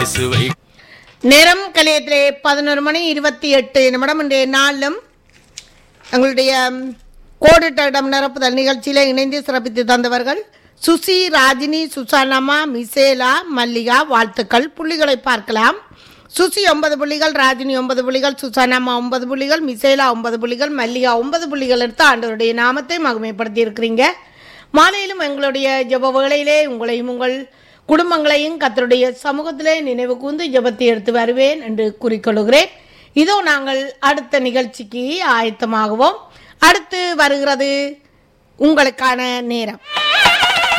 இயேசுவை நேரம் கலையத்திலே பதினோரு மணி இருபத்தி எட்டு நிமிடம் இன்றைய நாளிலும் எங்களுடைய ம், கோடிட்ட இடம் நிரப்புதல் நிகழ்ச்சியில் இணைந்து சிறப்பித்து தந்தவர்கள் சுசி ராஜினி சுசானம்மா மிசேலா மல்லிகா வாழ்த்துக்கள் புள்ளிகளை பார்க்கலாம் சுசி ஒன்பது புள்ளிகள் ராஜினி ஒன்பது புள்ளிகள் சுசானம்மா ஒன்பது புள்ளிகள் மிசேலா ஒன்பது புள்ளிகள் மல்லிகா ஒன்பது புள்ளிகள் எடுத்து ஆண்டவருடைய நாமத்தை மகிமைப்படுத்தி இருக்கிறீங்க மாலையிலும் எங்களுடைய ஜெப வேளையிலே உங்களையும் உங்கள் குடும்பங்களையும் கத்தருடைய சமூகத்திலே நினைவு கூர்ந்து ஜெபத்தை எடுத்து வருவேன் என்று கூறிக்கொள்கிறேன் இதோ நாங்கள் அடுத்த நிகழ்ச்சிக்கு ஆயத்தமாகுவோம் அடுத்து வருகிறது உங்களுக்கான நேரம்